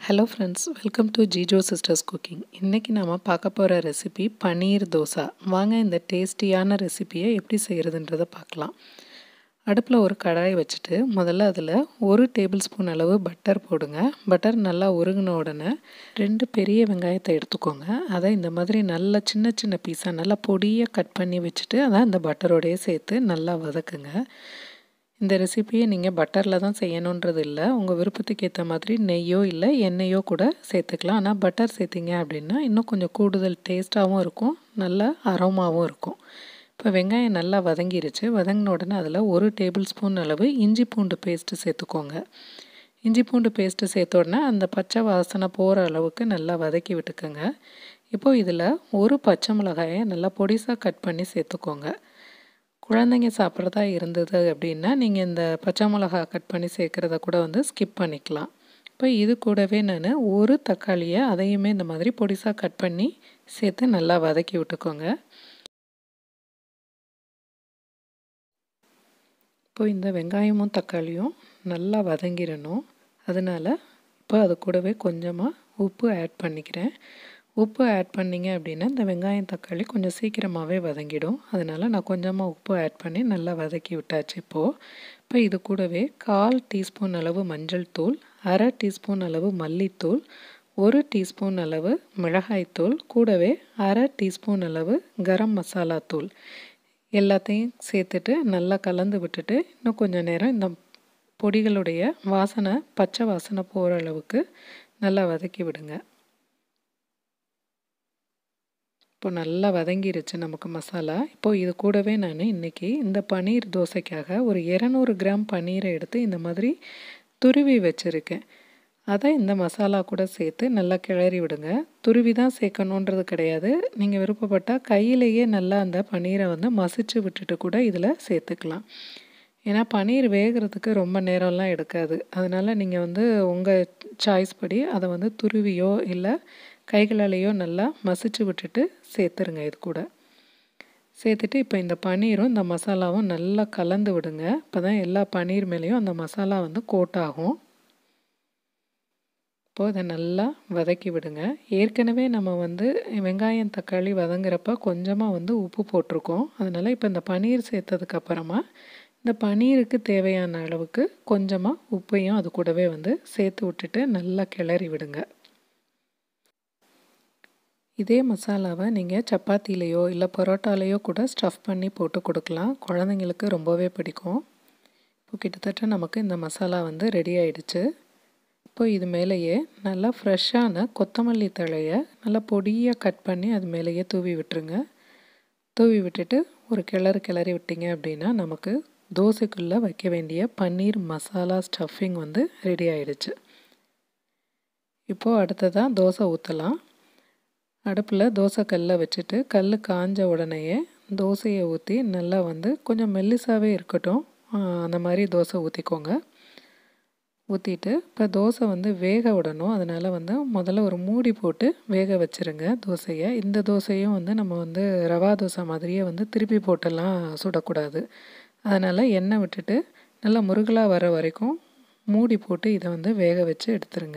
hello friends welcome to Jijo sisters cooking இன்றைக்கி நாம் பார்க்க போகிற ரெசிபி பன்னீர் தோசை வாங்க இந்த டேஸ்டியான ரெசிபியை எப்படி செய்கிறதுன்றதை பார்க்கலாம் அடுப்பில் ஒரு கடாய் வச்சுட்டு முதல்ல அதில் ஒரு டேபிள் ஸ்பூன் அளவு பட்டர் போடுங்க பட்டர் நல்லா உருகின உடனே ரெண்டு பெரிய வெங்காயத்தை எடுத்துக்கோங்க அதை இந்த மாதிரி நல்லா சின்ன சின்ன பீஸாக நல்லா பொடியாக கட் பண்ணி வச்சுட்டு அதை அந்த பட்டரோடையே சேர்த்து நல்லா வதக்குங்க இந்த ரெசிப்பியை நீங்கள் பட்டரில் தான் செய்யணுன்றது இல்லை உங்கள் விருப்பத்துக்கு ஏற்ற மாதிரி நெய்யோ இல்லை எண்ணெயோ கூட சேர்த்துக்கலாம் ஆனால் பட்டர் சேர்த்திங்க அப்படின்னா இன்னும் கொஞ்சம் கூடுதல் டேஸ்ட்டாகவும் இருக்கும் நல்ல அரோமாவும் இருக்கும் இப்போ வெங்காயம் நல்லா வதங்கிருச்சு வதங்கின உடனே அதில் ஒரு டேபிள் ஸ்பூன் அளவு இஞ்சி பூண்டு பேஸ்ட்டு சேர்த்துக்கோங்க இஞ்சி பூண்டு பேஸ்ட்டு சேர்த்த உடனே அந்த பச்சை வாசனை போகிற அளவுக்கு நல்லா வதக்கி விட்டுக்கோங்க இப்போது இதில் ஒரு பச்சை மிளகாயை நல்லா பொடிசாக கட் பண்ணி சேர்த்துக்கோங்க குழந்தைங்க சாப்பிட்றதா இருந்தது அப்படின்னா நீங்கள் இந்த பச்சை மிளகா கட் பண்ணி சேர்க்குறத கூட வந்து ஸ்கிப் பண்ணிக்கலாம் இப்போ இது கூடவே நான் ஒரு தக்காளியை அதையுமே இந்த மாதிரி பொடிசாக கட் பண்ணி சேர்த்து நல்லா வதக்கி விட்டுக்கோங்க இப்போ இந்த வெங்காயமும் தக்காளியும் நல்லா வதங்கிடணும் அதனால் இப்போ அது கூடவே கொஞ்சமாக உப்பு ஆட் பண்ணிக்கிறேன் உப்பு ஆட் பண்ணிங்க அப்படின்னா இந்த வெங்காயம் தக்காளி கொஞ்சம் சீக்கிரமாகவே வதங்கிடும் அதனால் நான் கொஞ்சமாக உப்பு ஆட் பண்ணி நல்லா வதக்கி விட்டாச்சு இப்போது இப்போ இது கூடவே கால் டீஸ்பூன் அளவு மஞ்சள் தூள் அரை டீஸ்பூன் அளவு மல்லித்தூள் ஒரு டீஸ்பூன் அளவு மிளகாய்த்தூள் கூடவே அரை டீஸ்பூன் அளவு கரம் மசாலா தூள் எல்லாத்தையும் சேர்த்துட்டு நல்லா கலந்து விட்டுட்டு இன்னும் கொஞ்சம் நேரம் இந்த பொடிகளுடைய வாசனை பச்சை வாசனை போகிற அளவுக்கு நல்லா வதக்கி விடுங்க இப்போ நல்லா வதங்கிருச்சு நமக்கு மசாலா இப்போது இது கூடவே நான் இன்றைக்கி இந்த பன்னீர் தோசைக்காக ஒரு இரநூறு கிராம் பன்னீரை எடுத்து இந்த மாதிரி துருவி வச்சுருக்கேன் அதை இந்த மசாலா கூட சேர்த்து நல்லா கிளறி விடுங்க துருவி தான் சேர்க்கணுன்றது கிடையாது நீங்கள் விருப்பப்பட்டால் கையிலேயே நல்லா அந்த பன்னீரை வந்து மசிச்சு விட்டுட்டு கூட இதில் சேர்த்துக்கலாம் ஏன்னா பன்னீர் வேகிறதுக்கு ரொம்ப நேரம்லாம் எடுக்காது அதனால் நீங்கள் வந்து உங்கள் சாய்ஸ் படி அதை வந்து துருவியோ இல்லை கைகளாலேயோ நல்லா மசிச்சு விட்டுட்டு சேர்த்துருங்க இது கூட சேர்த்துட்டு இப்போ இந்த பன்னீரும் இந்த மசாலாவும் நல்லா கலந்து விடுங்க இப்போ தான் எல்லா பன்னீர் மேலேயும் அந்த மசாலா வந்து கோட் ஆகும் இப்போது இதை நல்லா வதக்கி விடுங்க ஏற்கனவே நம்ம வந்து வெங்காயம் தக்காளி வதங்குறப்ப கொஞ்சமாக வந்து உப்பு போட்டிருக்கோம் அதனால் இப்போ இந்த பன்னீர் சேர்த்ததுக்கப்புறமா இந்த பன்னீருக்கு தேவையான அளவுக்கு கொஞ்சமாக உப்பையும் அது கூடவே வந்து சேர்த்து விட்டுட்டு நல்லா கிளறி விடுங்க இதே மசாலாவை நீங்கள் சப்பாத்திலேயோ இல்லை பரோட்டாலேயோ கூட ஸ்டஃப் பண்ணி போட்டு கொடுக்கலாம் குழந்தைங்களுக்கு ரொம்பவே பிடிக்கும் இப்போ கிட்டத்தட்ட நமக்கு இந்த மசாலா வந்து ரெடி ஆயிடுச்சு இப்போ இது மேலேயே நல்லா ஃப்ரெஷ்ஷான கொத்தமல்லி தழையை நல்லா பொடியாக கட் பண்ணி அது மேலேயே தூவி விட்டுருங்க தூவி விட்டுட்டு ஒரு கிளறு கிளறி விட்டிங்க அப்படின்னா நமக்கு தோசைக்குள்ளே வைக்க வேண்டிய பன்னீர் மசாலா ஸ்டஃபிங் வந்து ரெடி ஆயிடுச்சு இப்போது அடுத்ததாக தோசை ஊற்றலாம் அடுப்பில் தோசை கல்லை வச்சுட்டு கல் காஞ்ச உடனேயே தோசையை ஊற்றி நல்லா வந்து கொஞ்சம் மெல்லிசாகவே இருக்கட்டும் அந்த மாதிரி தோசை ஊற்றிக்கோங்க ஊற்றிட்டு இப்போ தோசை வந்து வேக விடணும் அதனால் வந்து முதல்ல ஒரு மூடி போட்டு வேக வச்சுருங்க தோசையை இந்த தோசையும் வந்து நம்ம வந்து ரவா தோசை மாதிரியே வந்து திருப்பி போட்டெல்லாம் சுடக்கூடாது அதனால் எண்ணெய் விட்டுட்டு நல்லா முருகலாக வர வரைக்கும் மூடி போட்டு இதை வந்து வேக வச்சு எடுத்துருங்க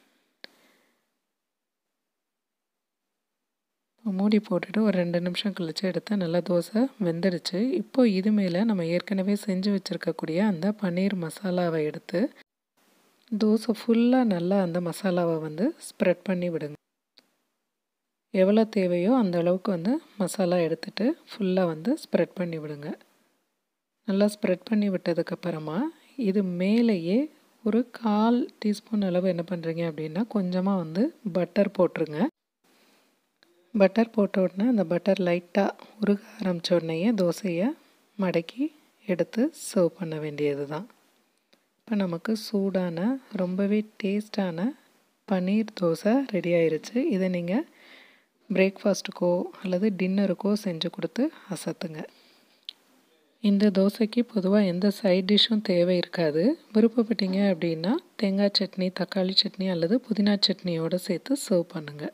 மூடி போட்டுட்டு ஒரு ரெண்டு நிமிஷம் கழித்து எடுத்து நல்லா தோசை வெந்துடுச்சு இப்போ இது மேலே நம்ம ஏற்கனவே செஞ்சு வச்சுருக்கக்கூடிய அந்த பன்னீர் மசாலாவை எடுத்து தோசை ஃபுல்லாக நல்லா அந்த மசாலாவை வந்து ஸ்ப்ரெட் பண்ணி விடுங்க எவ்வளோ தேவையோ அந்த அளவுக்கு வந்து மசாலா எடுத்துகிட்டு ஃபுல்லாக வந்து ஸ்ப்ரெட் பண்ணி விடுங்க நல்லா ஸ்ப்ரெட் பண்ணி விட்டதுக்கப்புறமா இது மேலேயே ஒரு கால் டீஸ்பூன் அளவு என்ன பண்ணுறீங்க அப்படின்னா கொஞ்சமாக வந்து பட்டர் போட்டுருங்க பட்டர் போட்ட உடனே அந்த பட்டர் லைட்டாக உருக ஆரம்பித்த உடனேயே தோசையை மடக்கி எடுத்து சர்வ் பண்ண வேண்டியது தான் இப்போ நமக்கு சூடான ரொம்பவே டேஸ்டான பன்னீர் தோசை ரெடி ஆயிருச்சு இதை நீங்கள் பிரேக்ஃபாஸ்ட்டுக்கோ அல்லது டின்னருக்கோ செஞ்சு கொடுத்து அசத்துங்க இந்த தோசைக்கு பொதுவாக எந்த சைட் டிஷ்ஷும் தேவை இருக்காது விருப்பப்பட்டீங்க அப்படின்னா தேங்காய் சட்னி தக்காளி சட்னி அல்லது புதினா சட்னியோடு சேர்த்து சர்வ் பண்ணுங்கள்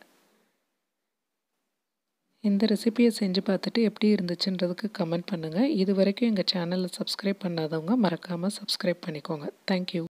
இந்த ரெசிபியை செஞ்சு பார்த்துட்டு எப்படி இருந்துச்சுன்றதுக்கு கமெண்ட் பண்ணுங்கள் இது வரைக்கும் எங்கள் சேனலை சப்ஸ்கிரைப் பண்ணாதவங்க மறக்காமல் சப்ஸ்கிரைப் பண்ணிக்கோங்க தேங்க்யூ